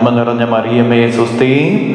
നന്മ നിറഞ്ഞ മറിയമേ സുസ്ഥി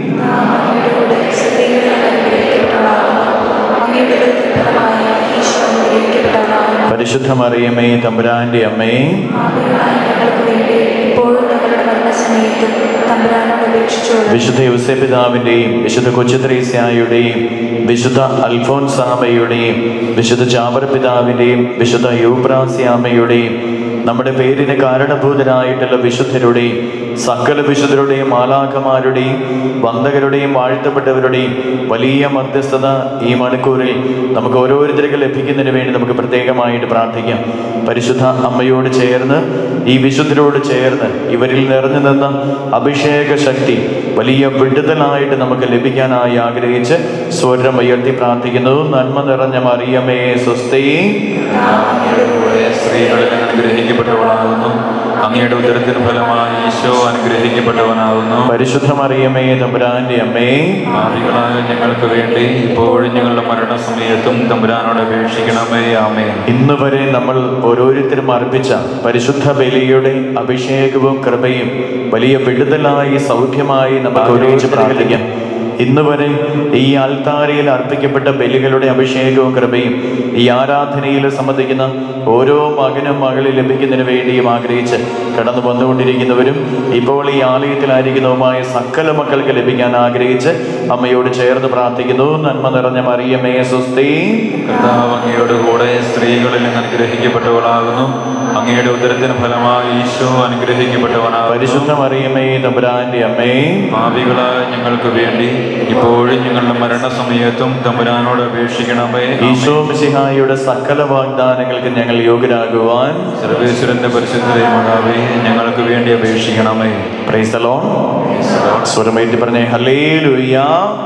അങ്ങയുടെ സ്ത്രീകളിൽ അനുഗ്രഹിക്കപ്പെട്ടവളാകുന്നു അങ്ങയുടെ ഫലമായ ഈശോ അനുഗ്രഹിക്കപ്പെട്ടവളാകുന്നു പരിശുദ്ധ മറിയമേ തമ്പുരാന്റെ അമ്മേ പാപികളായ ഞങ്ങൾക്ക് വേണ്ടി ഇപ്പോഴും ഞങ്ങളുടെ മരണസമയത്തും തമ്പുരാനോട് അപേക്ഷിച്ചോളൂ വിശുദ്ധ യുസപിതാവിൻ്റെയും വിശുദ്ധ കൊച്ചുത്രേസ്യായുടെയും വിശുദ്ധ അൽഫോൻസാമയുടെയും വിശുദ്ധ ചാവറ പിതാവിൻ്റെയും വിശുദ്ധ യൂബ്രാസ്യാമയുടെയും നമ്മുടെ പേരിന് കാരണഭൂതരായിട്ടുള്ള വിശുദ്ധരുടെയും സകല വിശുദ്ധരുടെയും മാലാഖമാരുടെയും വന്ദകരുടെയും വാഴ്ത്തപ്പെട്ടവരുടെയും വലിയ മധ്യസ്ഥത ഈ മണിക്കൂറിൽ നമുക്ക് ഓരോരുത്തർക്ക് ലഭിക്കുന്നതിന് വേണ്ടി നമുക്ക് പ്രത്യേകമായിട്ട് പ്രാർത്ഥിക്കാം പരിശുദ്ധ അമ്മയോട് ചേർന്ന് ഈ വിശുദ്ധരോട് ചേർന്ന് ഇവരിൽ നിറഞ്ഞു നിന്ന അഭിഷേക ശക്തി വലിയ വിടുതലായിട്ട് നമുക്ക് ലഭിക്കാനായി ആഗ്രഹിച്ച് സ്വരം ഉയർത്തി പ്രാർത്ഥിക്കുന്നു നന്മ നിറഞ്ഞ മറിയമേ സ്വസ്തി അങ്ങയുടെ കൂടെ സ്ത്രീകളിൽ അനുഗ്രഹിക്കപ്പെട്ടവളാകുന്നു അങ്ങയുടെ ഉദരത്തിന് ഫലമായി ഈശോ അനുഗ്രഹിക്കപ്പെട്ടവനാകുന്നു പരിശുദ്ധ മറിയമേ തമ്പുരാന്റെ അമ്മേ പാപികളായ ഞങ്ങൾക്ക് വേണ്ടി ഇപ്പോഴും ഞങ്ങളുടെ മരണസമയത്തും തമ്പുരാനോട് അപേക്ഷിക്കണമേ ആമേ ഇന്ന് വരെ നമ്മൾ ഓരോരുത്തരും അർപ്പിച്ച പരിശുദ്ധ ബലിയുടെ അഭിഷേകവും കൃപയും വലിയ വിടുതലായി സൗഖ്യമായി നമുക്ക് ഒരുമിച്ച് പ്രാർത്ഥിക്കാം ഇന്ന് വരെ ഈ ആൽത്താരയിൽ അർപ്പിക്കപ്പെട്ട ബലികളുടെ അഭിഷേകവും കൃപയും ഈ ആരാധനയിൽ സംബന്ധിക്കുന്ന ഓരോ മകനും മകളിൽ ലഭിക്കുന്നതിന് വേണ്ടിയും ആഗ്രഹിച്ച് കടന്നു വന്നുകൊണ്ടിരിക്കുന്നവരും ഇപ്പോൾ ഈ ആലയത്തിലായിരിക്കുന്നതുമായ സകല മക്കൾക്ക് ലഭിക്കാൻ ആഗ്രഹിച്ച് അമ്മയോട് ചേർന്ന് പ്രാർത്ഥിക്കുന്നു നന്മ നിറഞ്ഞ മറിയമേ സുസ്ഥി കർത്താവ് അങ്ങയുടെ കൂടെ സ്ത്രീകളിൽ അനുഗ്രഹിക്കപ്പെട്ടവളാകുന്നു അങ്ങയുടെ ഉദരത്തിന് ഫലമായി ഈശോ അനുഗ്രഹിക്കപ്പെട്ടവനാകുന്നു പരിശുദ്ധ മറിയമേ തമ്പുരാന്റെ അമ്മേ പാപികളായ ഞങ്ങൾക്ക് വേണ്ടി ഇപ്പോഴും ഞങ്ങളുടെ മരണസമയത്തും തമ്പുരാനോട് അപേക്ഷിക്കണമേ ആമേൻ. ഈശോ മിശിഹായുടെ സകല വാഗ്ദാനങ്ങൾക്ക് ഞങ്ങൾ യോഗ്യരാകുവാൻ സർവേശ്വരന്റെ പരിശുദ്ധതയുമാകാവേ ഞങ്ങൾക്ക് വേണ്ടി അപേക്ഷിക്കണമേ പ്രൈസലോൺ സ്വരമേറ്റി പറഞ്ഞേ ഹല്ലേലൂയ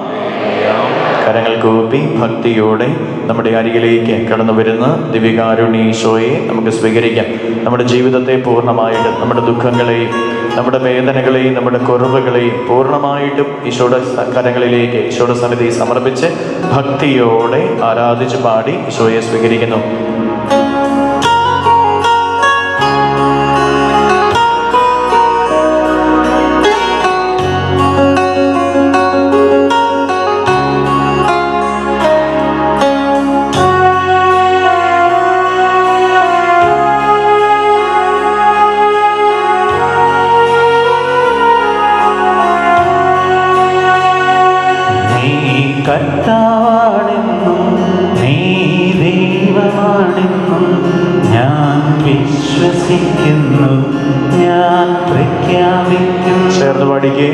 കരങ്ങൾ കൂപ്പി ഭക്തിയോടെ നമ്മുടെ അരികിലേക്ക് കടന്നു വരുന്ന ദിവികാരുണീശോയെ നമുക്ക് സ്വീകരിക്കാം നമ്മുടെ ജീവിതത്തെ പൂർണ്ണമായിട്ട് നമ്മുടെ ദുഃഖങ്ങളെയും നമ്മുടെ വേദനകളെയും നമ്മുടെ കുറവുകളെയും പൂർണ്ണമായിട്ടും ഈശോയുടെ സ- കരങ്ങളിലേക്ക് ഈശോയുടെ സന്നിധി സമർപ്പിച്ച് ഭക്തിയോടെ ആരാധിച്ച് പാടി ഈശോയെ സ്വീകരിക്കുന്നു നീ കർത്താവാണെന്നും നീ ദൈവമാണെന്നും ഞാൻ വിശ്വസിക്കുന്നു ഞാൻ പ്രഖ്യാപിക്കുന്നു ചേർന്ന് പാടിക്കേ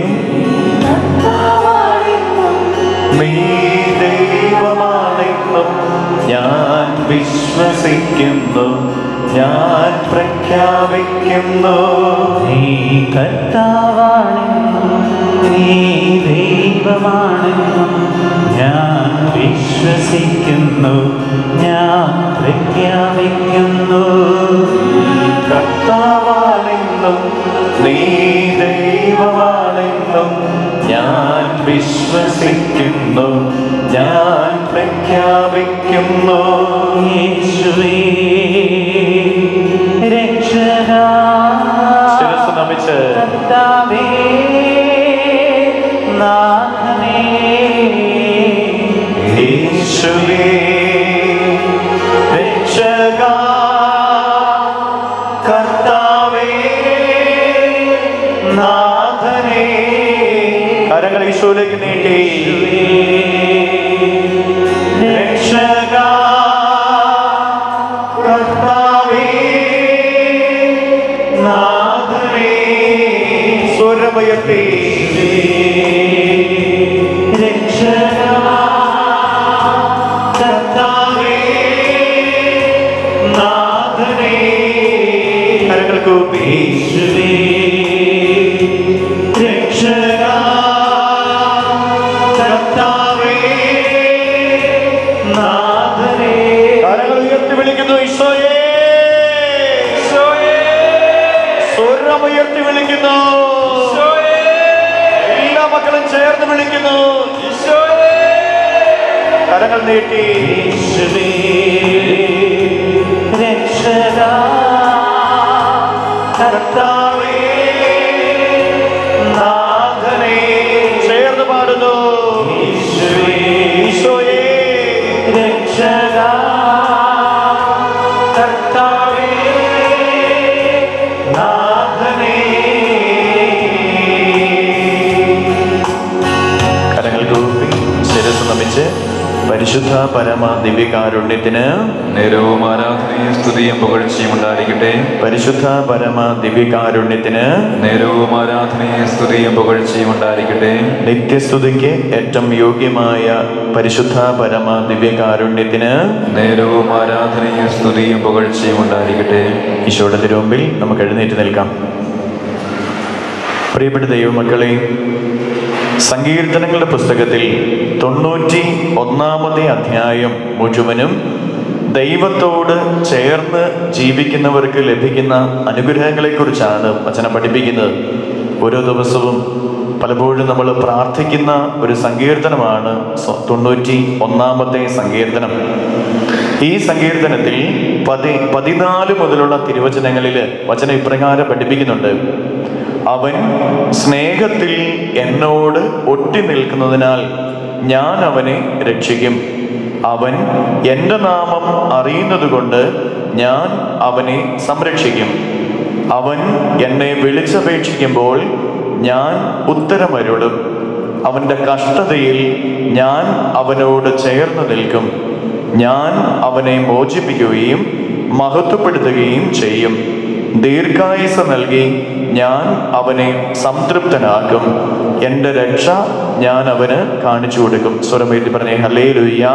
നീ ദൈവമാണെന്നും ഞാൻ വിശ്വസിക്കുന്നു ഞാൻ പ്രഖ്യാപിക്കുന്നു നീ കർത്താവാണെന്നും നീ ദൈവമാണെന്നും ഞാൻ വിശ്വസിക്കുന്നു ഞാൻ പ്രഖ്യാപിക്കുന്നു കർത്താവാണെന്നും നീ ദൈവമാണെന്നും ഞാൻ വിശ്വസിക്കുന്നു ഞാൻ പ്രഖ്യാപിക്കുന്നു യേശുവേ രക്ഷകാ ശിരസ് നമിച്ച് കർത്താവേ നാഥനേ യേശുവേ രക്ഷകാ കർത്താവേ നാഥനേ കരങ്ങൾ ഈശോയിലേക്ക് നീട്ടി രക്ഷകാ കർത്താവേ നാഥനേ സ്വരമുയർത്തി രക്ഷകാ കർത്താവേ നാഥനേ കരങ്ങൾ കൂപ്പി യേശുവേ രക്ഷകാ കർത്താവേ നാഥനേ കരങ്ങൾ ഉയർത്തി വിളിക്കുന്നു ഈശോയേ ഈശോയേ സ്വരം ഉയർത്തി വിളിക്കുന്നു എല്ലാ മക്കളും ചേർന്ന് വിളിക്കുന്നു ഈശോയേ കരങ്ങൾ നീട്ടി യേശുവേ രക്ഷകാ കർത്താവേ നാഥനേ പരിശുദ്ധ പരമ ദിവ്യകാരുണ്യത്തിന് നേരവും ആരാധനയും സ്തുതിയും പുകഴ്ചയും ഉണ്ടായിരിക്കട്ടെ പരിശുദ്ധ പരമ ദിവ്യകാരുണ്യത്തിന് നേരവും ആരാധനയും സ്തുതിയും പുകഴ്ചയും ഉണ്ടായിരിക്കട്ടെ നിത്യസ്തുതിക്ക് ഏറ്റവും യോഗ്യമായ പരിശുദ്ധ പരമ ദിവ്യകാരുണ്യത്തിന് നേരവും ആരാധനയും സ്തുതിയും പുകഴ്ചയും ഉണ്ടായിരിക്കട്ടെ ഈശോയുടെ തിരുമുമ്പിൽ നമുക്ക് എഴുന്നേറ്റ് നിൽക്കാം പ്രിയപ്പെട്ട ദൈവമക്കളെ സങ്കീർത്തനങ്ങളുടെ പുസ്തകത്തിൽ തൊണ്ണൂറ്റി ഒന്നാമത്തെ അധ്യായം മുഴുവനും ദൈവത്തോട് ചേർന്ന് ജീവിക്കുന്നവർക്ക് ലഭിക്കുന്ന അനുഗ്രഹങ്ങളെക്കുറിച്ചാണ് വചനം പഠിപ്പിക്കുന്നത് ഓരോ ദിവസവും പലപ്പോഴും നമ്മൾ പ്രാർത്ഥിക്കുന്ന ഒരു സങ്കീർത്തനമാണ് സ- തൊണ്ണൂറ്റി ഒന്നാമത്തെ സങ്കീർത്തനം ഈ സങ്കീർത്തനത്തിൽ പതി പതിനാല് മുതലുള്ള തിരുവചനങ്ങളിൽ വചനം ഇപ്രകാരം പഠിപ്പിക്കുന്നുണ്ട് അവൻ സ്നേഹത്തിൽ എന്നോട് ഒട്ടി നിൽക്കുന്നതിനാൽ ഞാൻ അവനെ രക്ഷിക്കും അവൻ എൻ്റെ നാമം അറിയുന്നതുകൊണ്ട് ഞാൻ അവനെ സംരക്ഷിക്കും അവൻ എന്നെ വിളിച്ചപേക്ഷിക്കുമ്പോൾ ഞാൻ ഉത്തരമരുളും അവൻ്റെ കഷ്ടതയിൽ ഞാൻ അവനോട് ചേർന്ന് നിൽക്കും ഞാൻ അവനെ മോചിപ്പിക്കുകയും മഹത്വപ്പെടുത്തുകയും ചെയ്യും ദീർഘായുസ് നൽകി ഞാൻ അവനെ സംതൃപ്തനാക്കും എൻ്റെ രക്ഷ ഞാൻ അവന് കാണിച്ചു കൊടുക്കും സ്വരം എഴുതി പറഞ്ഞേ ഹലേ ലുയ്യ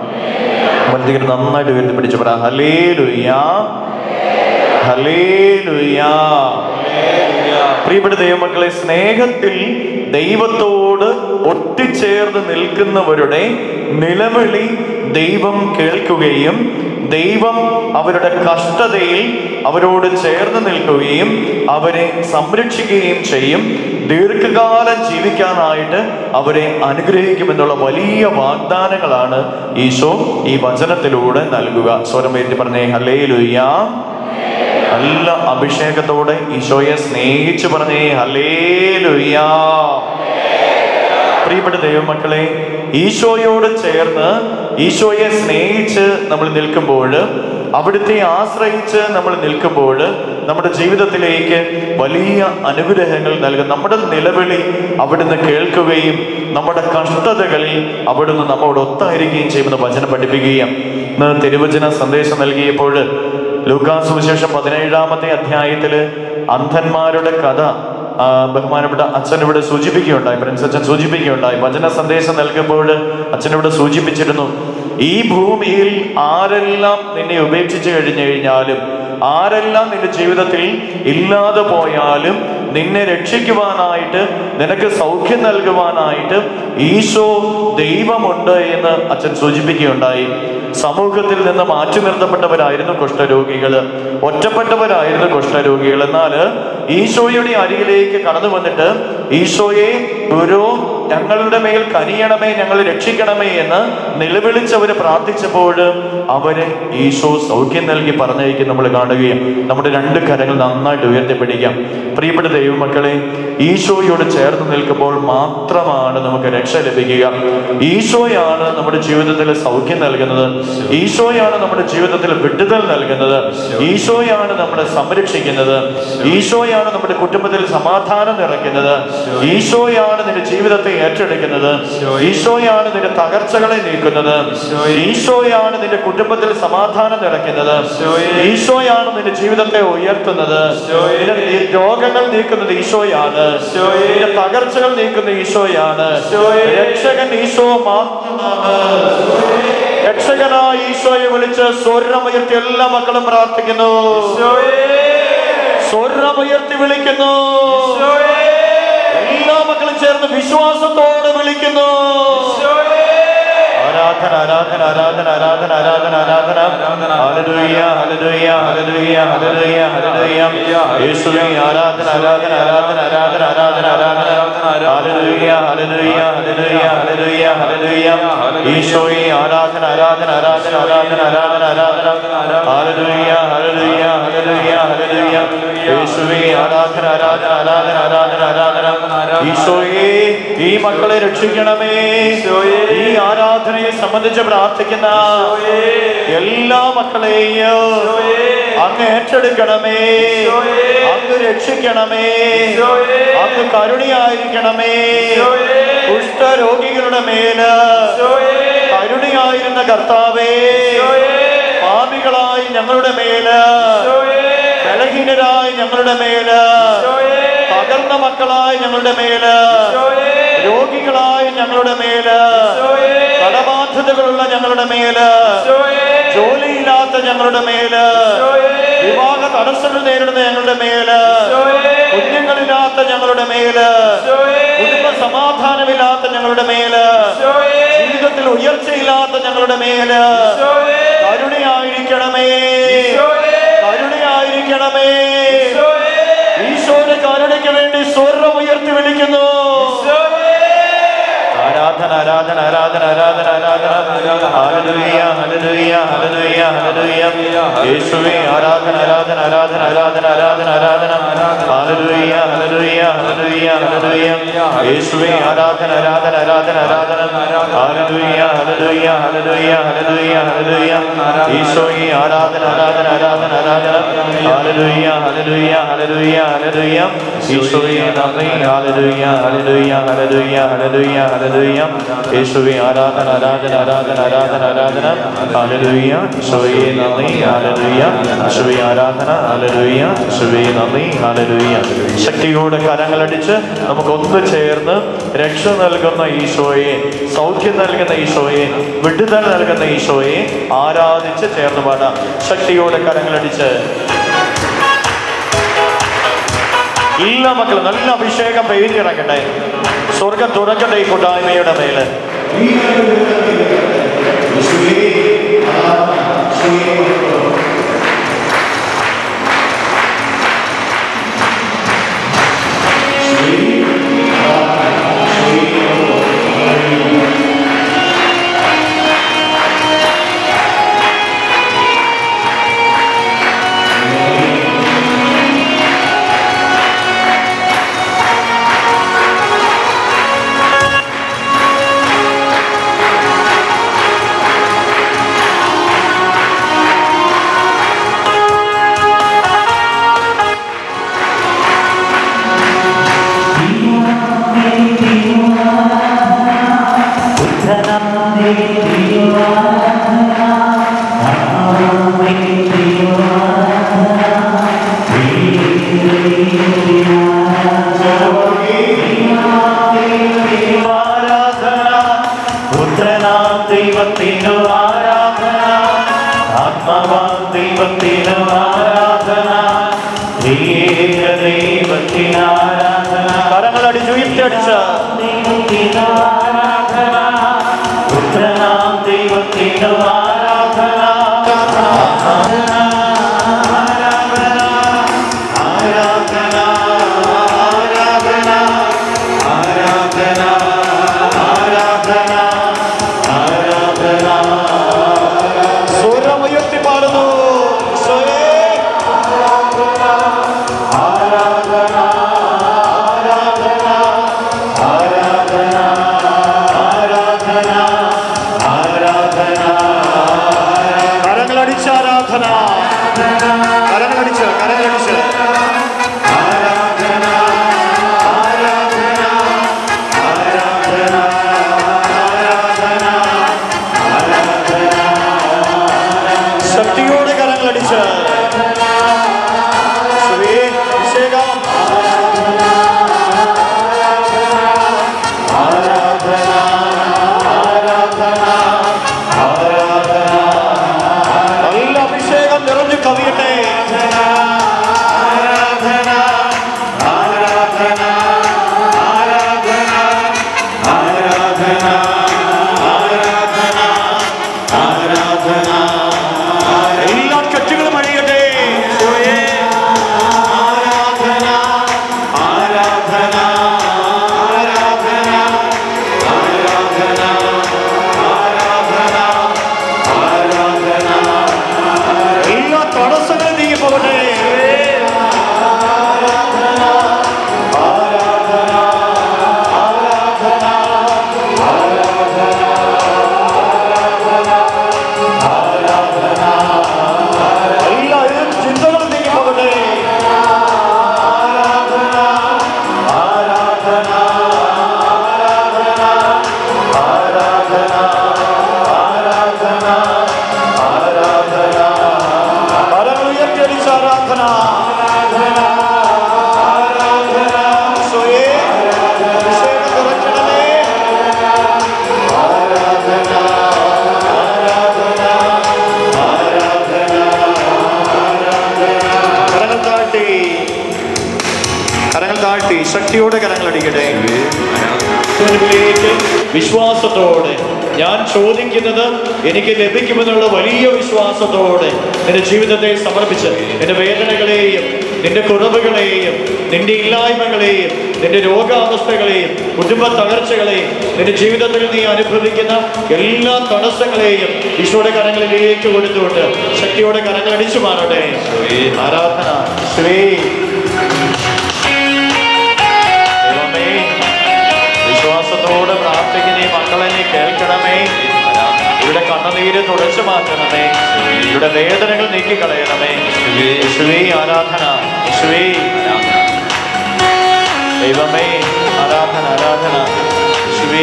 നന്നായിട്ട് ഉയർത്തി പിടിച്ചു പറ ഹലേ ലുയ്യ ഹലേ ലുയ്യ പ്രിയപ്പെട്ട ദൈവമക്കളെ സ്നേഹത്തിൽ ദൈവത്തോട് ഒട്ടിച്ചേർന്ന് നിൽക്കുന്നവരുടെ നിലവിളി ദൈവം കേൾക്കുകയും ദൈവം അവരുടെ കഷ്ടതയിൽ അവരോട് ചേർന്ന് നിൽക്കുകയും അവരെ സംരക്ഷിക്കുകയും ചെയ്യും ദീർഘകാലം ജീവിക്കാനായിട്ട് അവരെ അനുഗ്രഹിക്കുമെന്നുള്ള വലിയ വാഗ്ദാനങ്ങളാണ് ഈശോ ഈ വചനത്തിലൂടെ നൽകുക സ്വരമേറ്റി പറഞ്ഞേ ഹലേ ലുയ്യ നല്ല അഭിഷേകത്തോടെ ഈശോയെ സ്നേഹിച്ചു പറഞ്ഞേ ഹലേ ലുയ്യ പ്രിയപ്പെട്ട ദൈവമക്കളെ ഈശോയോട് ചേർന്ന് ഈശോയെ സ്നേഹിച്ച് നമ്മൾ നിൽക്കുമ്പോൾ അവിടുത്തെ ആശ്രയിച്ച് നമ്മൾ നിൽക്കുമ്പോൾ നമ്മുടെ ജീവിതത്തിലേക്ക് വലിയ അനുഗ്രഹങ്ങൾ നൽകും നമ്മുടെ നിലവിളി അവിടുന്ന് കേൾക്കുകയും നമ്മുടെ കഷ്ടതകളിൽ അവിടുന്ന് നമ്മോട് ഒത്തായിരിക്കുകയും ചെയ്യുമെന്ന് വചനം പഠിപ്പിക്കുകയും ഇന്ന് തിരുവചന സന്ദേശം നൽകിയപ്പോൾ ലൂക്കാസ് സുവിശേഷം പതിനേഴാമത്തെ അധ്യായത്തില് അന്ധന്മാരുടെ കഥ ആ, ബഹുമാനപ്പെട്ട അച്ഛൻ ഇവിടെ സൂചിപ്പിക്കുകയുണ്ടായി പ്രിൻസ് അച്ഛൻ സൂചിപ്പിക്കുകയുണ്ടായി വചന സന്ദേശം നൽകുമ്പോൾ അച്ഛൻ ഇവിടെ സൂചിപ്പിച്ചിരുന്നു ഈ ഭൂമിയിൽ ആരെല്ലാം നിന്നെ ഉപേക്ഷിച്ചു കഴിഞ്ഞു കഴിഞ്ഞാലും ആരെല്ലാം നിന്റെ ജീവിതത്തിൽ ഇല്ലാതെ പോയാലും നിന്നെ രക്ഷിക്കുവാനായിട്ട് നിനക്ക് സൗഖ്യം നൽകുവാനായിട്ട് ഈശോ ദൈവമുണ്ട് എന്ന് അച്ഛൻ സൂചിപ്പിക്കുകയുണ്ടായി സമൂഹത്തിൽ നിന്ന് മാറ്റി നിർത്തപ്പെട്ടവരായിരുന്നു കുഷ്ഠരോഗികൾ ഒറ്റപ്പെട്ടവരായിരുന്നു കുഷ്ഠരോഗികൾ എന്നാൽ ഈശോയുടെ അരികിലേക്ക് കടന്നു വന്നിട്ട് ഈശോയെ ഗുരു ഞങ്ങളുടെ മേൽ കനിയണമേ ഞങ്ങൾ രക്ഷിക്കണമേ എന്ന് നിലവിളിച്ചവര് പ്രാർത്ഥിച്ചപ്പോൾ അവരെ ഈശോ സൗഖ്യം നൽകി പറഞ്ഞയക്കും നമ്മൾ കാണുകയും നമ്മുടെ രണ്ട് കരങ്ങൾ നന്നായിട്ട് ഉയർത്തിപ്പിടിക്കാം പ്രിയപ്പെട്ട ദൈവമക്കളെ ഈശോയോട് ചേർന്ന് നിൽക്കുമ്പോൾ മാത്രമാണ് നമുക്ക് രക്ഷ ലഭിക്കുക ഈശോയാണ് നമ്മുടെ ജീവിതത്തിൽ സൗഖ്യം നൽകുന്നത് ഈശോയാണ് നമ്മുടെ ജീവിതത്തിൽ വിടുതൽ നൽകുന്നത് ഈശോയാണ് നമ്മളെ സംരക്ഷിക്കുന്നത് ഈശോയാണ് നമ്മുടെ കുടുംബത്തിൽ സമാധാനം നിറയ്ക്കുന്നത് ഈശോയാണ് നിന്റെ ജീവിതത്തെ ഏറ്റെടുക്കുന്നത് ഈശോയാണ് നിന്റെ തകർച്ചകളെ നീക്കുന്നത് ഈശോയാണ് നിന്റെ കുടുംബത്തിൽ സമാധാനം നിറയ്ക്കുന്നത് ഈശോയാണ് നിന്റെ ജീവിതത്തെ ഉയർത്തുന്നത് നിന്റെ ഈ രോഗങ്ങൾ നീക്കുന്നത് ഈശോയാണ് നിന്റെ തകർച്ചകൾ നീക്കുന്ന ഈശോയാണ് രക്ഷകൻ ഈശോ മാത്രമാണ് രക്ഷകനായ ഈശോയെ വിളിച്ച് സ്വരമുയർത്തി എല്ലാ മക്കളും പ്രാർത്ഥിക്കുന്നു സ്വരമുയർത്തി വിളിക്കുന്നു എല്ലാ മക്കളും ചേർന്ന് വിശ്വാസത്തോടെ വിളിക്കുന്നു ആരാധന ആരാധന ആരാധന ആരാധന ആരാധന ആരാധന ഹല്ലേലൂയ ഹല്ലേലൂയ ഹല്ലേലൂയ ഹല്ലേലൂയ ഹല്ലേലൂയ യേശുവേ ആരാധന ആരാധന ആരാധന ആരാധന ആരാധന ആരാധന ഹല്ലേലൂയ ഹല്ലേലൂയ ഹല്ലേലൂയ ഹല്ലേലൂയ ഹല്ലേലൂയ ഈശോയെ ആരാധന ആരാധന ആരാധന ആരാധന ആരാധന ആരാധന ഹല്ലേലൂയ ഹല്ലേലൂയ ഹല്ലേലൂയ ഹല്ലേലൂയ യേശുവേ ആരാധന ആരാധന ആരാധന ആരാധന ആരാധന ഈശോയെ ഈ മക്കളെ രക്ഷിക്കണമേ ഈ ആരാധനയെ സംബന്ധിച്ച് പ്രാർത്ഥിക്കുന്ന എല്ലാ മക്കളെയും അങ്ങ് ഏറ്റെടുക്കണമേ അങ്ങ് രക്ഷിക്കണമേ അങ്ങ് കരുണയായിരിക്കണമേ കുഷ്ഠരോഗികളുടെ മേല് കരുണയായിരുന്ന കർത്താവേ പാപികളായി ഞങ്ങളുടെ മേല് ബലഹീനരായി ഞങ്ങളുടെ മേല് തകർന്ന മക്കളായി ഞങ്ങളുടെ മേല് രോഗികളായി ഞങ്ങളുടെ മേല് കടബാധ്യതകളുള്ള ഞങ്ങളുടെ മേല് ജോലിയില്ലാത്ത ഞങ്ങളുടെ മേല് വിവാഹ തടസ്സങ്ങൾ നേരിടുന്ന ഞങ്ങളുടെ മേല് കുഞ്ഞുങ്ങളില്ലാത്ത ഞങ്ങളുടെ മേല് കുടുംബ സമാധാനമില്ലാത്ത ഞങ്ങളുടെ മേല് ജീവിതത്തിൽ ഉയർച്ചയില്ലാത്ത ഞങ്ങളുടെ മേല് കരുണയായിരിക്കണമേ കരുണയായിരിക്കണമേ ഈശോയുടെ കരുണയ്ക്ക് വേണ്ടി സ്വർണം ഉയർത്തി വിളിക്കുന്നു ആരാധന ആരാധന ആരാധന ആരാധന ആരാധന ഹല്ലേലൂയ ഹല്ലേലൂയ ഹല്ലേലൂയ ഹല്ലേലൂയ യേശുവേ ആരാധന ആരാധന ആരാധന ആരാധന ആരാധന ആരാധന ഹല്ലേലൂയ ഹല്ലേലൂയ ഹല്ലേലൂയ ഹല്ലേലൂയ യേശുവേ ആരാധന ആരാധന ആരാധന ആരാധന ഹല്ലേലൂയ ഹല്ലേലൂയ ഹല്ലേലൂയ ഹല്ലേലൂയ ഹല്ലേലൂയ ഈശോയെ ആരാധന ആരാധന ആരാധന ആരാധന ഹല്ലേലൂയ ഹല്ലേലൂയ ഹല്ലേലൂയ ഹല്ലേലൂയ ഈശോയെ നന്ദി ഹല്ലേലൂയ ഹല്ലേലൂയ ഹല്ലേലൂയ ഹല്ലേലൂയ ഹല്ലേലൂയ യേശുവേ ആരാധന ആരാധന ആരാധന ആരാധന ആരാധന ഹല്ലേലൂയ ഈശോയെ നന്ദി ഹല്ലേലൂയ ഈശോയെ ആരാധന ഹല്ലേലൂയ ഈശോയെ നന്ദി ഹല്ലേലൂയ ശക്തിയോടെ കരങ്ങളടിച്ച് നമുക്ക് ഒന്ന് ചേർന്ന് രക്ഷ നൽകുന്ന ഈശോയെ സൗഖ്യം നൽകുന്ന ഈശോയെ വിടുതൽ നൽകുന്ന ഈശോയെ ആരാധിച്ച് ചേർന്ന് പാടാം ശക്തിയോടെ കരങ്ങളടിച്ച് എല്ലാ മക്കളും നല്ല അഭിഷേകം പെയ്തിറക്കട്ടെ സ്വർഗം തുറക്കട്ടെ ഈ കൂട്ടായ്മയുടെ മേല് ആരാധന പുത്രനാം ദൈവത്തിനു ആരാധന ആത്മാവാം ദൈവത്തിനു ആരാധന ഏക ദൈവത്തിന് ആരാധന കരങ്ങളടിച്ച് ഉയർത്തിയടിച്ച് ദൈവത്തിന് ആരാധന പുത്രനാം ദൈവത്തിനു ആരാധന ആരാധന ആരാധന ആരാധന ആരാധന ആരാധന ആരാധന ആരാധന സ്വരമുയർത്തി പാടുന്നു ഈശോയേ. ആരാധന ആരാധന ആരാധന ആരാധന ആരാധന കരങ്ങളടിച്ച് ആരാധന കരങ്ങളടിച്ച് കരങ്ങളടിച്ച് ആരാധന ആരാധന ആരാധന ആരാധന ആരാധന ശക്തിയോടെ കരങ്ങളടിച്ച് യേശുവേ, അഭിഷേകം ആരാധന ആരാധന ആരാധന നല്ല അഭിഷേകം നിറഞ്ഞു കവിയട്ടെ ആരാധന ആരാധന ആരാധന ആരാധന ആരാധന ആരാധന എല്ലാ കെട്ടുകളും അഴിയട്ടെ താഴ്ത്തി ശക്തിയോടെ കരങ്ങളടിക്കട്ടെ മുൻപിലേക്ക് വിശ്വാസത്തോടെ ഞാൻ ചോദിക്കുന്നത് എനിക്ക് ലഭിക്കുമെന്നുള്ള വലിയ വിശ്വാസത്തോടെ നിന്റെ ജീവിതത്തെ സമർപ്പിച്ച് നിന്റെ വേദനകളെയും നിന്റെ കുറവുകളെയും നിന്റെ ഇല്ലായ്മകളെയും നിന്റെ രോഗാവസ്ഥകളെയും കുടുംബ തകർച്ചകളെയും നിന്റെ ജീവിതത്തിൽ നീ അനുഭവിക്കുന്ന എല്ലാ തടസ്സങ്ങളെയും ഈശോയുടെ കരങ്ങളിലേക്ക് കൊടുത്തുകൊണ്ട് ശക്തിയോടെ കരങ്ങൾ അടിച്ചു മാറട്ടെ ആരാധന ശ്രീ ദൈവമേ വിശ്വാസത്തോടെ പ്രാർത്ഥിക്കുന്ന ഈ മക്കളെ നീ കേൾക്കണമേ ഇവിടെ കണ്ണുനീര് തുടച്ചു മാറ്റണമേ ഇവിടെ വേദനകൾ നീക്കിക്കളയണമേ യേശുവേ ആരാധന യേശുവേ ദൈവമേ ആരാധന ആരാധന യേശുവേ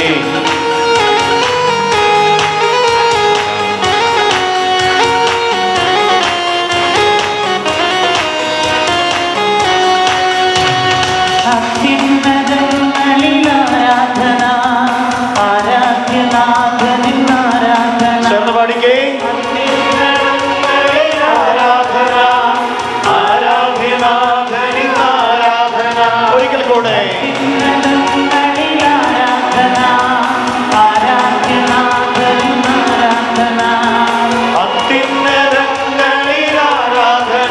അത്യുന്നതങ്ങളിൽ ആരാധന ആരാധ്യനാഥനിൻ ആരാധന ചേർന്ന് പാടിക്കേ ആരാധന ആരാധ്യനാഥനിൻ ആരാധന ഒരിക്കൽ കൂടെ അത്യുന്നതങ്ങളിൽ ആരാധന ആരാധ്യനാഥനിൻ ആരാധന അത്യുന്നതങ്ങളിൽ ആരാധന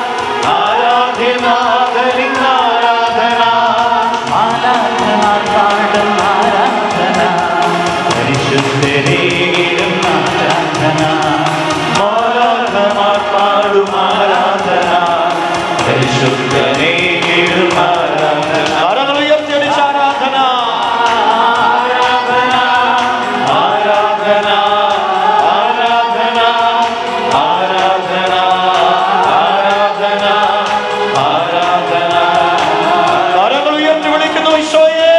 ആരാധ്യനാഥനിൻ ആരാധന ആരാധനാർ പാടും ആരാധന പരിശുദ്ധരേകിടും ആരാധന മാലാഖമാർ പാടും ആരാധന പരിശുദ്ധനേകിടും ആരാധന കരങ്ങൾ ഉയർത്തിയടിച്ച ആരാധന ആരാധന ആരാധന ആരാധന ആരാധന ആരാധന ആരാധന കരങ്ങൾ ഉയർത്തി വിളിക്കുന്നു ഈശോയേ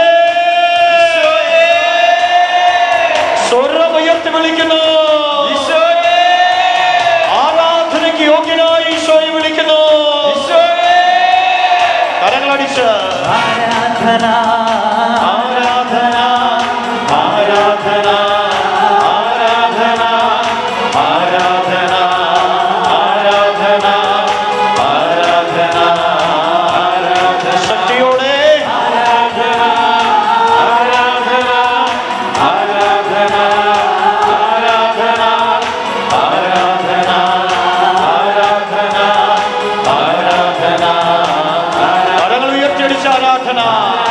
സ്വരം ഉയർത്തി വിളിക്കുന്നു ഈശോയേ ആരാധനയ്ക്ക് യോഗ്യനായ ഈശോയെ വിളിക്കുന്നു ഈശോയേ കരങ്ങളടിച്ച് ആരാധന ആരാധന ആരാധന ആരാധന ആരാധന ആരാധന ആരാധന ആരാധന ശക്തിയോടെ ആരാധന ആരാധന ആരാധന ആരാധന ആരാധന ആരാധന ആരാധന കരങ്ങൾ ഉയർത്തിയടിച്ച ആരാധന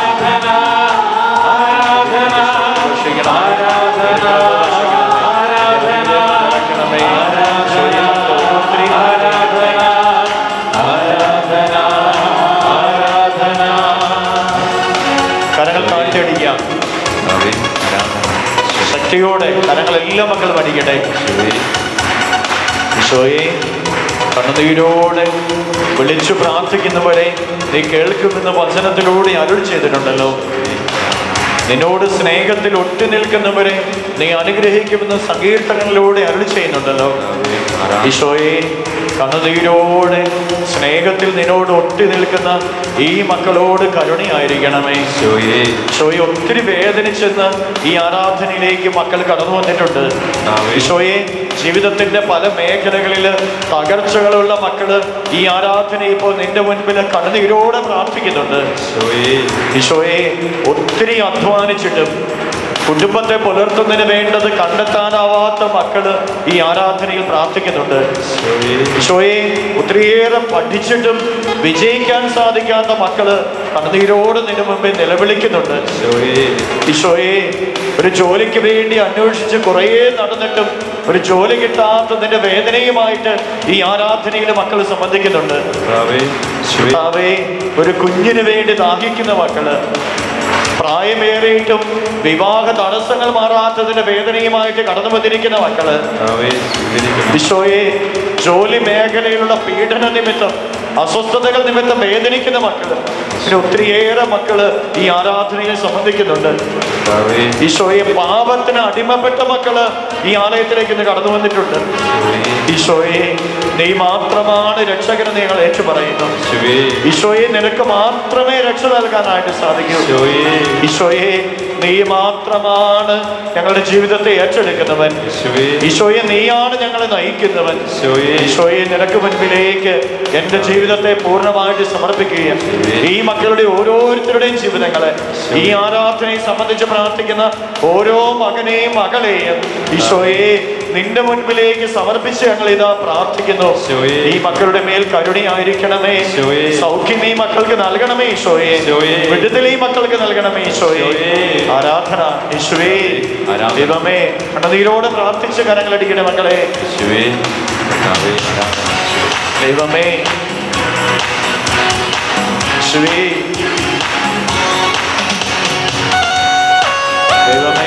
ആരാധന ആരാധന ആരാധന ആരാധന ആരാധന ആരാധന കരങ്ങൾ താഴ്ത്തിയടിക്കാം ശക്തിയോടെ കരങ്ങൾ എല്ലാ മക്കളും അടിക്കട്ടെ ഈശോയെ കണ്ണുനീരോടെ വിളിച്ചു പ്രാർത്ഥിക്കുന്നവരെ നീ കേൾക്കുമെന്ന് വചനത്തിലൂടെ അരുൾ ചെയ്തിട്ടുണ്ടല്ലോ നിന്നോട് സ്നേഹത്തിൽ ഒട്ടി നിൽക്കുന്നവരെ നീ അനുഗ്രഹിക്കുമെന്ന് സങ്കീർത്തനങ്ങളിലൂടെ അരുൾ ചെയ്യുന്നുണ്ടല്ലോ ഈശോയെ കണ്ണുനീരോടെ സ്നേഹത്തിൽ നിന്നോട് ഒട്ടി നിൽക്കുന്ന ഈ മക്കളോട് കരുണയായിരിക്കണമേ ഈശോയെ ഒത്തിരി വേദനിച്ചെന്ന് ഈ ആരാധനയിലേക്ക് മക്കൾ കടന്നു വന്നിട്ടുണ്ട് ഈശോയെ ജീവിതത്തിന്റെ പല മേഖലകളിൽ തകർച്ചകളുള്ള മക്കള് ഈ ആരാധന ഇപ്പോൾ നിന്റെ മുൻപിൽ കണ്ണുനീരോടെ പ്രാർത്ഥിക്കുന്നുണ്ട് ഈശോയെ ഒത്തിരി അധ്വാനിച്ചിട്ടും കുടുംബത്തെ പുലർത്തുന്നതിന് വേണ്ടത് കണ്ടെത്താനാവാത്ത മക്കള് ഈ ആരാധനയിൽ പ്രാർത്ഥിക്കുന്നുണ്ട് ഈശോയെ ഒത്തിരിയേറെ പഠിച്ചിട്ടും വിജയിക്കാൻ സാധിക്കാത്ത മക്കള് കണ്ണുനീരോട് നിന്റെ മുമ്പിൽ നിലവിളിക്കുന്നുണ്ട് ഈശോയെ ഒരു ജോലിക്ക് വേണ്ടി അന്വേഷിച്ച് കുറേ നടന്നിട്ടും ഒരു ജോലി കിട്ടാത്തതിന്റെ വേദനയുമായിട്ട് ഈ ആരാധനയിൽ മക്കൾ സംബന്ധിക്കുന്നുണ്ട് കർത്താവേ, ഒരു കുഞ്ഞിന് വേണ്ടി ദാഹിക്കുന്ന മക്കള് പ്രായമേറിയിട്ടും വിവാഹ തടസ്സങ്ങൾ മാറാത്തതിന്റെ വേദനയുമായിട്ട് കടന്നു വന്നിരിക്കുന്ന മക്കള് ഈശോയെ ജോലി മേഖലയിലുള്ള പീഡന നിമിത്തം അസ്വസ്ഥതകൾ നിമിത്തം വേദനിക്കുന്ന മക്കള് പിന്നെ ഒത്തിരിയേറെ മക്കള് ഈ ആരാധനയിൽ സംബന്ധിക്കുന്നുണ്ട് ഈശോയെ പാപത്തിന് അടിമപ്പെട്ട മക്കള് ഈ ആലയത്തിലേക്ക് ഇന്ന് കടന്നു വന്നിട്ടുണ്ട് ഈശോയെ നീ മാത്രമാണ് രക്ഷകരെന്ന് ഞങ്ങൾ ഏറ്റു പറയുന്നു ഈശോയെ നിനക്ക് മാത്രമേ രക്ഷ നൽകാനായിട്ട് സാധിക്കൂ ഈശോയെ നീ മാത്രമാണ് ഞങ്ങളുടെ ജീവിതത്തെ ഏറ്റെടുക്കുന്നവൻ യേശുവേ ഈശോയെ നീയാണ് ഞങ്ങളെ നയിക്കുന്നവൻ യേശുവേ ഈശോയെ നിനക്ക് മുൻപിലേക്ക് എന്റെ ജീവിതത്തെ പൂർണ്ണമായിട്ട് സമർപ്പിക്കുകയും ഈ മക്കളുടെ ഓരോരുത്തരുടെയും ജീവിതങ്ങളെ ഈ ആരാധനയെ സംബന്ധിച്ച് പ്രാർത്ഥിക്കുന്ന ഓരോ മകനെയും മകളെയും ഈശോയെ നിന്റെ മുൻപിലേക്ക് സമർപ്പിച്ച് ഞങ്ങൾ ഇതാ പ്രാർത്ഥിക്കുന്നു ഈശോയെ. ഈ മക്കളുടെ മേൽ കരുണയായിരിക്കണമേ ഈശോയെ. സൗഖ്യം ഈ മക്കൾക്ക് നൽകണമേ ഈശോയെ ഈശോയെ. വിടുതൽ ഈ മക്കൾക്ക് നൽകണമേ ഈശോയെ ഈശോയെ. ആരാധന ഈശോയെ ആരാധന. ദൈവമേ കണ്ണുനീരോട് പ്രാർത്ഥിച്ച് കരങ്ങളടിക്കണേ മക്കളെ യേശുവേ കർത്താവേ, ആരാധന. ദൈവമേ ശ്രീ ദൈവമേ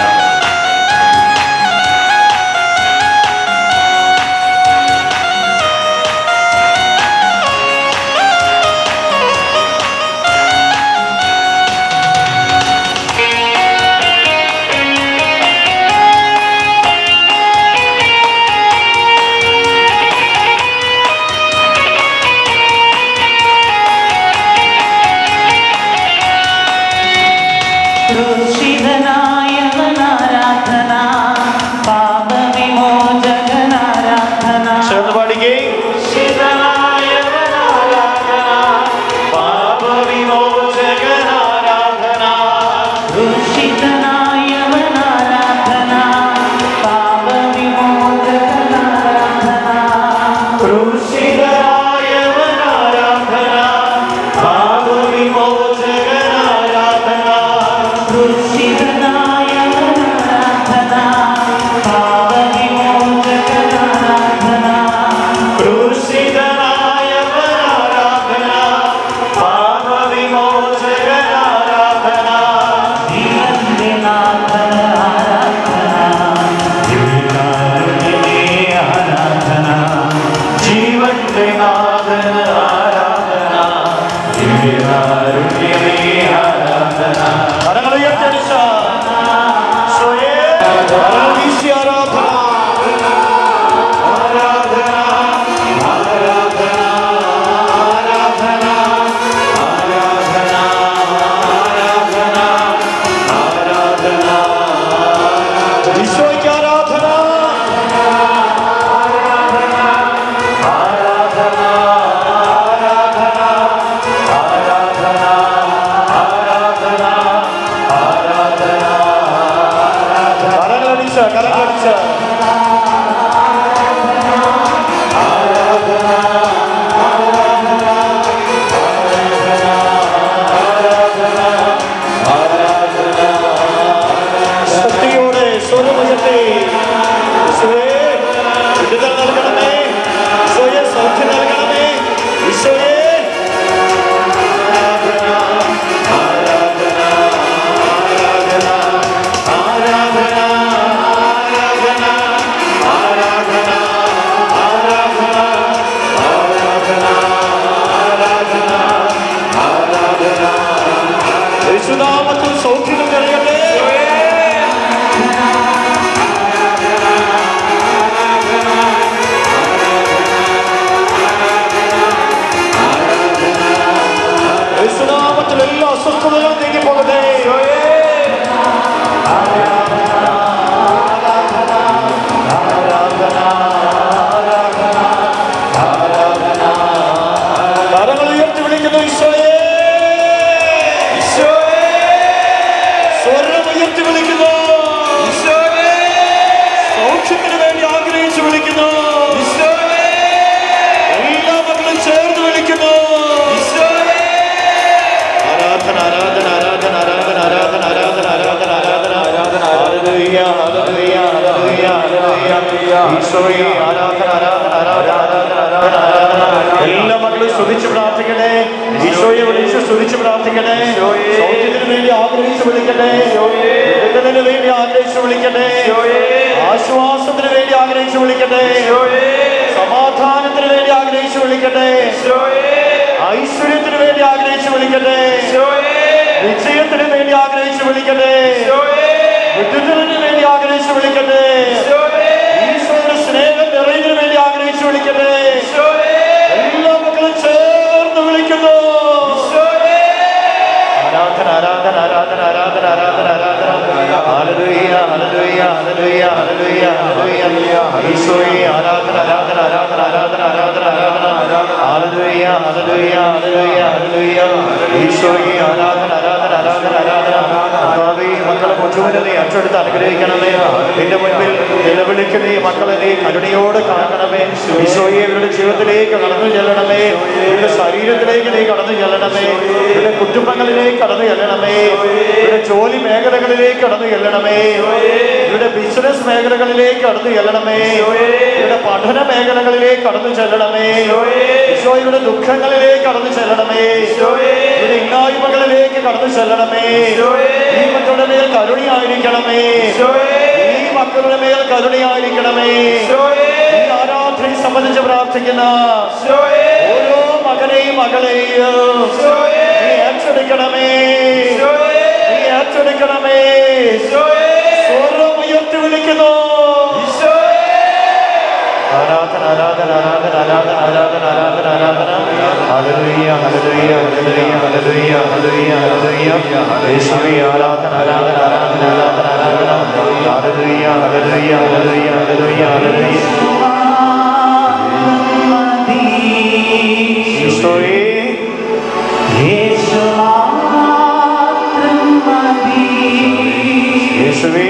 ക്രൂശിതനായവനാരാധന പാപവിമോചകനാരാധന ചേർന്ന് പാടിക്കേ പാപവിമോചകനാരാധന ക്രൂശിതനായവനാരാധന പാപവിമോചകനാരാധന ക്രൂശിതനായവനാരാധന പാപവിമോചകനാരാധന ക്രൂശിതനായവനാരാധന പാപവിമോചകനാരാധന ക്രൂശിതനായവനാരാധന പാപവിമോചകനാരാധന ജീവന്റെ നാഥന ആരാധന ദിവ്യകാരുണ്യമേ ആരാധന ജീവന്റെ നാഥന ആരാധന ദിവ്യകാരുണ്യമേ ആരാധന കരങ്ങൾ ഉയർത്തടിച്ച സ്വയേ കരങ്ങൾ വീശി ആരാധന ആരാധന ആരാധന ആരാധന ആരാധന ആരാധന ആരാധന ഈശോയ്ക്ക് ആരാധന കരങ്ങളടിച്ച കരങ്ങളടിച്ച ശക്തിയോടെ സ്വരമുയർത്തി യേശുവേ, വിടുതൽ നൽകണമേ ഈശോയെ സൗഖ്യം നൽകണമേ ഈശോയെ ആരാധന ആരാധന ആരാധന ആരാധന ആരാധന ആരാധന ആരാധന ആരാധന ആരാധന ആരാധന യേശുനാമത്തിൽ സൗഖ്യം നൽകണമേ യേശുനാമത്തിൽ എല്ലാ അസ്വസ്ഥതകളും നീങ്ങി പോകട്ടെ കരങ്ങൾ ഉയർത്തി വിളിക്കുന്നു ഈശോയെ ഈശോയെ സ്വരം ഉയർത്തി വിളിക്കുന്നു ഈശോയെ സൗഖ്യത്തിന് വേണ്ടി ആഗ്രഹിച്ചു വിളിക്കുന്നു ഈശോയെ എല്ലാ മക്കളും ചേർന്ന് വിളിക്കുന്നു ഈശോയെ ആരാധന ആരാധന ആരാധന ആരാധന ആരാധന ആരാധന ആരാധന ആരാധന ആരാധന ഹല്ലേലൂയ ഹല്ലേലൂയ ഹല്ലേലൂയ ഹല്ലേലൂയ ഈശോയെ ആരാധന ആരാധന ആരാധന ആരാധന ആരാധന ആരാധന എല്ലാ മക്കളും സ്തുതിച്ച് പ്രാർത്ഥിക്കണേ ഈശോയെ വിളിച്ച് സ്തുതിച്ച് പ്രാർത്ഥിക്കണേ സൗഖ്യത്തിന് വേണ്ടി ആഗ്രഹിച്ച് വിളിക്കട്ടെ വിടുതലിന് വേണ്ടി ആഗ്രഹിച്ച് വിളിക്കട്ടെ ആശ്വാസത്തിന് വേണ്ടി ആഗ്രഹിച്ച് വിളിക്കട്ടെ സമാധാനത്തിന് വേണ്ടി ആഗ്രഹിച്ച് വിളിക്കട്ടെ ഐശ്വര്യത്തിന് വേണ്ടി ആഗ്രഹിച്ച് വിളിക്കട്ടെ വിജയത്തിന് വേണ്ടി ആഗ്രഹിച്ച് വിളിക്കട്ടെ വിടുതലിന് വേണ്ടി ആഗ്രഹിച്ച് വിളിക്കട്ടെ ഈശോയുടെ സ്നേഹം നിറയുന്നതിന് വേണ്ടി ആഗ്രഹിച്ച് വിളിക്കട്ടെ എല്ലാ മക്കളും ചേർന്ന് വിളിക്കുന്നു ആരാധന ആരാധന ആരാധന ആരാധന ആരാധന ആരാധന ഹല്ലേലൂയ ഹല്ലേലൂയ ഹല്ലേലൂയ ഹല്ലേലൂയ ഈശോയെ ആരാധന ആരാധന ആരാധന ആരാധന കർത്താവേ ഈ മക്കളെ മുഴുവനെ നീ അച്ചെടുത്ത് അനുഗ്രഹിക്കണമേ നിന്റെ മുൻപിൽ നിലവിളിക്കുന്ന ഈ മക്കളെ നീ കരുണയോട് കാണണമേ ഈശോയെ ഇവരുടെ ജീവിതത്തിലേക്ക് കടന്നു ചെല്ലണമേ ഇവരുടെ ശരീരത്തിലേക്ക് നീ കടന്നു ചെല്ലണമേ ഇവരുടെ കുടുംബങ്ങളിലേക്ക് കടന്നു ചെല്ലണമേ ഇവരുടെ ജോലി മേഖലകളിലേക്ക് കടന്നു ചെല്ലണമേ ഇവരുടെ ബിസിനസ് മേഖലകളിലേക്ക് കടന്നു ചെല്ലണമേ ഇവരുടെ പഠന മേഖലകളിലേക്ക് കടന്നു ചെല്ലണമേ ഈശോയുടെ ദുഃഖങ്ങളിലേക്ക് കടന്നു ചെല്ലണമേ ഇവരുടെ ഇല്ലായ്മകളിലേക്ക് കടന്നു ചെല്ലണമേ ഈ മക്കളുടെ മേൽ കരുണയായിരിക്കണമേ ഈ മക്കളുടെ മേൽ കരുണയായിരിക്കണമേ ഈ ആരാധനയെ സംബന്ധിച്ച് പ്രാർത്ഥിക്കുന്ന ഓരോ മകനെയും മകളെയും നീ ഏറ്റെടുക്കണമേ നീ ഏറ്റെടുക്കണമേ സ്വരം ഉയർത്തി വിളിക്കുന്നു ആരാധന ആരാധന ആരാധന ആരാധന ആരാധന ആരാധന ആരാധന ഹല്ലേലൂയ ഹല്ലേലൂയ ഹല്ലേലൂയ ഹല്ലേലൂയ ഹല്ലേലൂയ ഹല്ലേലൂയ യേശുവേ ആരാധന ആരാധന ആരാധന ആരാധന ആരാധന ഹല്ലേലൂയ ഹല്ലേലൂയ ഹല്ലേലൂയ ഹല്ലേലൂയ ഹല്ലേലൂയ ഈശോയേ യേശുവേ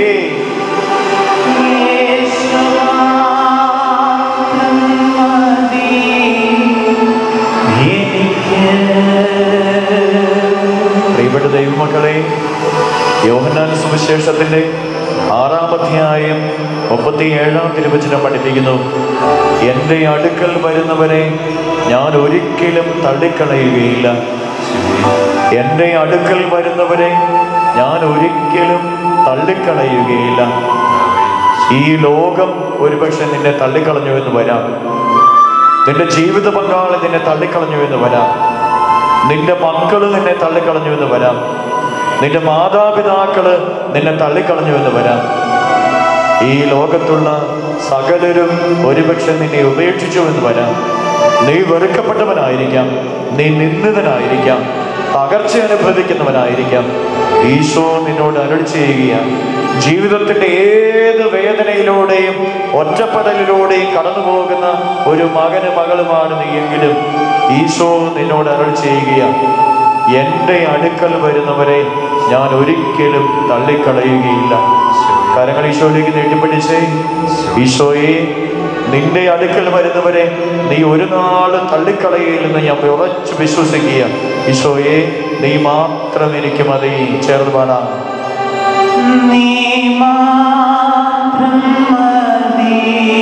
പ്രിയപ്പെട്ട ദൈവമക്കളെ യോഹന്നാൻ സുവിശേഷത്തിന്റെ ആറാം അധ്യായം മുപ്പത്തി ഏഴാം തിരുവചനം പഠിപ്പിക്കുന്നു എൻ്റെ അടുക്കൽ വരുന്നവരെ ഞാൻ ഒരിക്കലും തള്ളിക്കളയുകയില്ല എൻ്റെ അടുക്കൽ വരുന്നവരെ ഞാൻ ഒരിക്കലും തള്ളിക്കളയുകയില്ല ഈ ലോകം ഒരുപക്ഷെ നിന്നെ തള്ളിക്കളഞ്ഞു എന്ന് വരാം നിന്റെ ജീവിത പങ്കാളി നിന്നെ തള്ളിക്കളഞ്ഞു എന്ന് വരാം നിന്റെ മക്കള് നിന്നെ തള്ളിക്കളഞ്ഞു എന്ന് വരാം നിന്റെ മാതാപിതാക്കള് നിന്നെ തള്ളിക്കളഞ്ഞു എന്ന് വരാം ഈ ലോകത്തുള്ള സകലരും ഒരുപക്ഷെ നിന്നെ ഉപേക്ഷിച്ചു എന്ന് വരാം നീ വെറുക്കപ്പെട്ടവനായിരിക്കാം നീ നിന്ദിതനായിരിക്കാം തകർച്ച അനുഭവിക്കുന്നവനായിരിക്കാം ഈശോ നിന്നോട് അരുൾ ചെയ്യുകയാണ് ജീവിതത്തിന്റെ ഏത് വേദനയിലൂടെയും ഒറ്റപ്പെടലിലൂടെയും കടന്നു പോകുന്ന ഒരു മകന് മകളുമാണ് നീ എങ്കിലും ഈശോ നിന്നോട് അരുൾ ചെയ്യുകയാണ് എൻ്റെ അടുക്കൽ വരുന്നവരെ ഞാൻ ഒരിക്കലും തള്ളിക്കളയുകയില്ല കരങ്ങൾ ഈശോയിലേക്ക് നീട്ടിപ്പിടിച്ചേ ഈശോയെ നിന്റെ അടുക്കൽ വരുന്നവരെ നീ ഒരു നാളും തള്ളിക്കളയില്ലെന്ന് ഞാൻ ഉറച്ചു വിശ്വസിക്കുക ഈശോയെ നീ മാത്രം എനിക്ക് മതി ചേർന്ന് പാടാം നീ മാത്രം മതി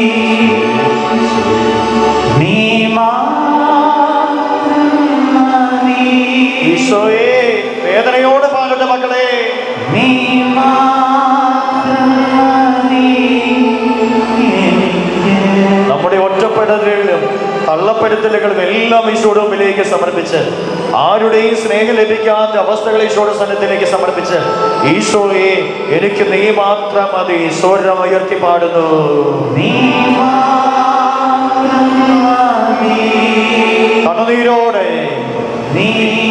നീ മാത്രം മതി ഈശോയെ വേദനയോട് പാടട്ടെ മക്കളെ നീ മാത്രം മതി എനിക്ക് നമ്മുടെ ഒറ്റപ്പെടലുകളിലും തള്ളപ്പെടുത്തലുകളും എല്ലാം ഈശോയുടെ മുമ്പിലേക്ക് സമർപ്പിച്ച് ആരുടെയും സ്നേഹം ലഭിക്കാത്ത അവസ്ഥകൾ ഈശോയുടെ സന്നദ്ധത്തിലേക്ക് സമർപ്പിച്ച് ഈശോയെ എനിക്ക് നീ മാത്രം മതി സ്വരം ഉയർത്തി പാടുന്നു നീ മാത്രം മതി കണ്ണുനീരോടെ നീ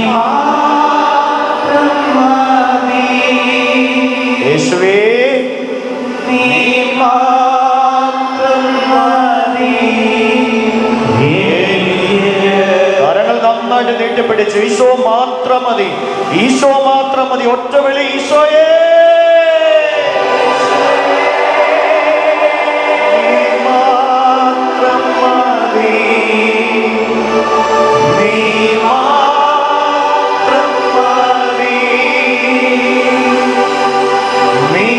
മാത്രം മതി യേശുവേ നീ മാത്രം മതി എനിക്ക് കരങ്ങൾ നന്നായിട്ട് നീട്ടിപ്പിടിച്ച് ഈശോ മാത്രം മതി ഈശോ മാത്രം മതി ഒറ്റ വിളി ഈശോയെ നീ മാത്രം മതി. നീ മാത്രം മതി. നീ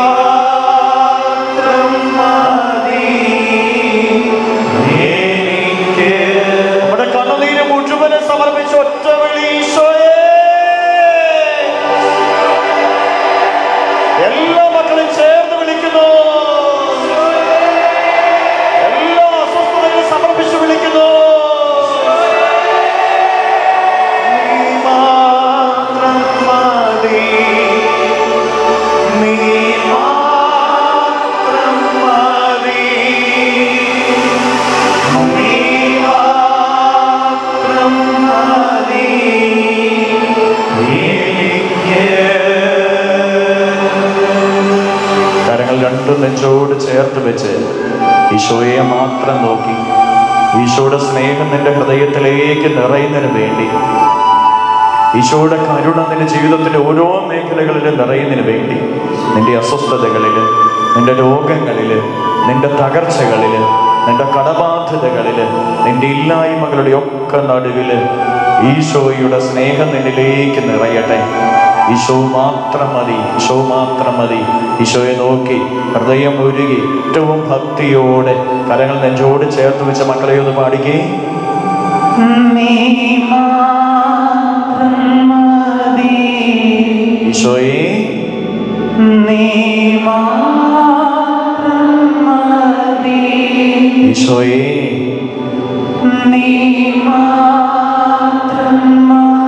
മാത്രം മതി. എനിക്ക് നമ്മുടെ കണ്ണുനീര് മുഴുവനെ സമർപ്പിച്ച് ഒറ്റ വിളി ഈശോയെ എല്ലാ മക്കളും ചേർന്ന് വിളിക്കുന്നു എല്ലാ അസ്വസ്ഥതകളും സമർപ്പിച്ച് വിളിക്കുന്നു നീ മാത്രം മതി നീ മാത്രം മതി നീ മാത്രം മതി കരങ്ങൾ രണ്ടും നെഞ്ചോട് ചേർത്ത് വെച്ച് ഈശോയെ മാത്രം നോക്കി ഈശോയുടെ സ്നേഹം നിന്റെ ഹൃദയത്തിലേക്ക് നിറയുന്നതിന് വേണ്ടി ഈശോയുടെ കരുണ നിന്റെ ജീവിതത്തിന്റെ ഓരോ മേഖലകളിലും നിറയുന്നതിന് വേണ്ടി നിന്റെ അസ്വസ്ഥതകളിൽ നിന്റെ രോഗങ്ങളിൽ നിന്റെ തകർച്ചകളിൽ നിന്റെ കടബാധ്യതകളിൽ നിന്റെ ഇല്ലായ്മകളുടെ ഒക്കെ നടുവിൽ ഈശോയുടെ സ്നേഹം നിന്നിലേക്ക് നിറയട്ടെ ഈശോ മാത്രം മതി ഈശോ മാത്രം മതി ഈശോയെ നോക്കി ഹൃദയം ഉരുകി ഏറ്റവും ഭക്തിയോടെ കരങ്ങൾ നെഞ്ചോട് ചേർത്ത് വെച്ച മക്കളെ ഒന്ന് പാടിക്കേ നീ മാത്രം മതി ഈശോയെ നീ മാത്രം മതി ഈശോയെ നീ മാത്രം മതി